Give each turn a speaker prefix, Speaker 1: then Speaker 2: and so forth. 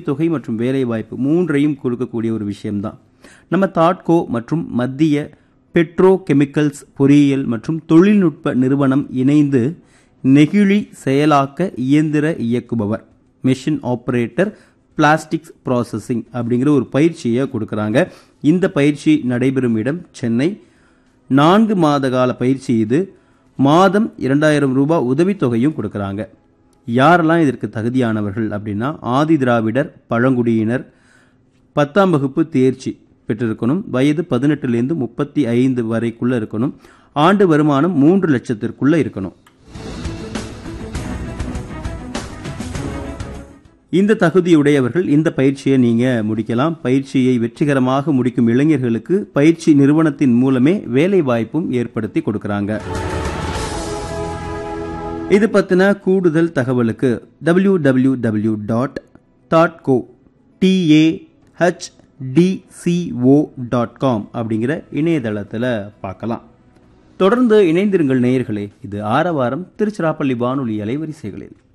Speaker 1: உதவித்தொகை மற்றும் வேலைவாய்ப்பு மூன்றையும் கொடுக்கக்கூடிய ஒரு விஷயம்தான் நம்ம தாட்கோ மற்றும் மத்திய பெட்ரோ கெமிக்கல்ஸ் பொறியியல் மற்றும் தொழில்நுட்ப நிறுவனம் இணைந்து நெகிழி செயலாக்க இயந்திர இயக்குபவர் மெஷின் ஆப்ரேட்டர் பிளாஸ்டிக்ஸ் ப்ராசஸிங் அப்படிங்கிற ஒரு பயிற்சியை கொடுக்குறாங்க இந்த பயிற்சி நடைபெறும் இடம் சென்னை நான்கு மாத கால பயிற்சி இது மாதம் இரண்டாயிரம் ரூபாய் உதவித்தொகையும் கொடுக்குறாங்க யாரெல்லாம் இதற்கு தகுதியானவர்கள் அப்படின்னா ஆதி திராவிடர் பழங்குடியினர் பத்தாம் வகுப்பு தேர்ச்சி பெற்றிருக்கணும் வயது பதினெட்டுலேருந்து முப்பத்தி ஐந்து வரைக்குள்ள இருக்கணும் ஆண்டு வருமானம் மூன்று லட்சத்திற்குள்ள இருக்கணும் இந்த தகுதியுடையவர்கள் இந்த பயிற்சியை நீங்க முடிக்கலாம் பயிற்சியை வெற்றிகரமாக முடிக்கும் இளைஞர்களுக்கு பயிற்சி நிறுவனத்தின் மூலமே வேலை வாய்ப்பும் ஏற்படுத்தி கொடுக்கறாங்க இது பத்தின கூடுதல் தகவலுக்கு டபிள்யூ டபிள்யூ டபிள்யூ டாட் தாட்கோ டிஏஹெச்டிசிஓ டாட் காம் அப்படிங்கிற இணையதளத்தில் பார்க்கலாம் தொடர்ந்து இணைந்திருங்கள் நேயர்களே இது ஆரவாரம் திருச்சிராப்பள்ளி வானொலி அலைவரிசைகளில்